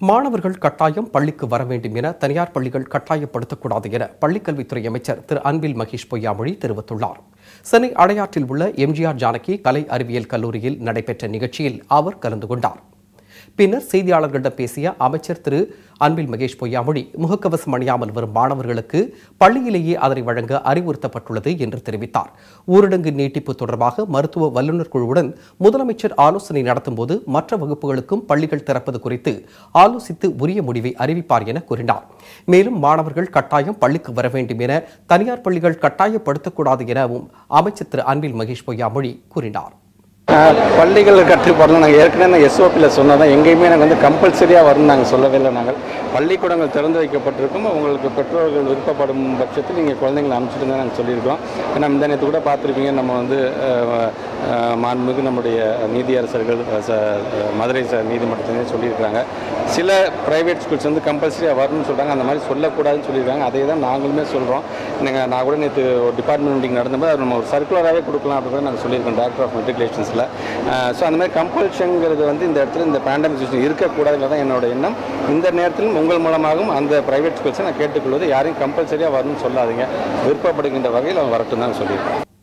மாணவர்கள் கட்டாயம் பள்ளிக்கு வர வேண்டும் என தனியார் பள்ளிகள் கட்டாயப்படுத்தக்கூடாது என பள்ளிக்கல்வித்துறை அமைச்சர் திரு அன்பில் மகேஷ் பொய்யாமொழி தெரிவித்துள்ளார் சென்னை அடையாற்றில் உள்ள எம்ஜிஆர் ஜானகி கலை அறிவியல் கல்லூரியில் நடைபெற்ற நிகழ்ச்சியில் அவர் கலந்து கொண்டார் பின்னர் செய்தியாளர்களிடம் பேசிய அமைச்சர் திரு அன்பில் மகேஷ் பொய்யாமொழி முகக்கவசம் அணியாமல் வரும் மாணவர்களுக்கு பள்ளியிலேயே அதனை வழங்க அறிவுறுத்தப்பட்டுள்ளது என்று தெரிவித்தார் ஊரடங்கு நீட்டிப்பு தொடர்பாக மருத்துவ வல்லுநர் குழுவுடன் முதலமைச்சர் ஆலோசனை நடத்தும்போது மற்ற வகுப்புகளுக்கும் பள்ளிகள் திறப்பது குறித்து ஆலோசித்து உரிய முடிவை அறிவிப்பார் என கூறினார் மேலும் மாணவர்கள் கட்டாயம் பள்ளிக்கு வர வேண்டும் என தனியார் பள்ளிகள் கட்டாயப்படுத்தக்கூடாது எனவும் அமைச்சர் திரு அன்பில் மகேஷ் பொய்யாமொழி கூறினார் ஆஹ் பள்ளிகள் கற்றுப்படணும் நாங்கள் ஏற்கனவே நான் எஸ்ஓபியில் சொன்னதான் எங்கேயுமே நாங்கள் வந்து கம்பல்சரியாக வரணும் நாங்கள் சொல்லவே இல்லை நாங்கள் பள்ளிக்கூடங்கள் திறந்து வைக்கப்பட்டிருக்கும் உங்களுக்கு பெற்றோர்கள் விருப்பப்படும் பட்சத்தில் நீங்கள் குழந்தைங்களை அனுப்பிச்சிட்டு தான் நாங்கள் சொல்லியிருக்கோம் ஏன்னா இந்த நேரத்து கூட பார்த்துருப்பீங்க நம்ம வந்து ஆஹ், ஆஹ், மாண்புமிகு நம்முடைய நீதியரசர்கள் அஹ், ச- அஹ், மதுரை ச நீதிமன்றத்திலே சொல்லியிருக்காங்க சில ப்ரைவேட் ஸ்கூல்ஸ் வந்து கம்பல்சரியாக வரணும்னு சொல்கிறாங்க அந்த மாதிரி சொல்லக்கூடாதுன்னு சொல்லியிருக்காங்க அதே தான் நாங்களுமே சொல்கிறோம் நீங்கள் நான் கூட நேற்று ஒரு டிபார்ட்மெண்ட் மீட்டிங் நடந்தபோது அது நம்ம ஒரு சர்க்குலராகவே கொடுக்கலாம் அப்படின்னு நாங்கள் சொல்லியிருக்கோம் டாக்டர் ஆஃப் மெட்ரிகுலேஷன்ஸில் ஸோ அந்த மாதிரி கம்பல்ஷனுங்கிறது வந்து இந்த இடத்துல இந்த பேண்டமிக் சுச்சுவேஷன் இருக்கக்கூடாதுங்கிறது தான் என்னோட எண்ணம் இந்த நேரத்திலும் உங்கள் மூலமாகவும் அந்த ப்ரைவேட் ஸ்கூல்ஸை நான் கேட்டுக்கொள்வது யாரையும் கம்பல்சரியாக வரணும்னு சொல்லாதீங்க விருப்பப்படுகின்ற வகையில் அவங்க வரட்டும் தான் சொல்லியிருக்கேன்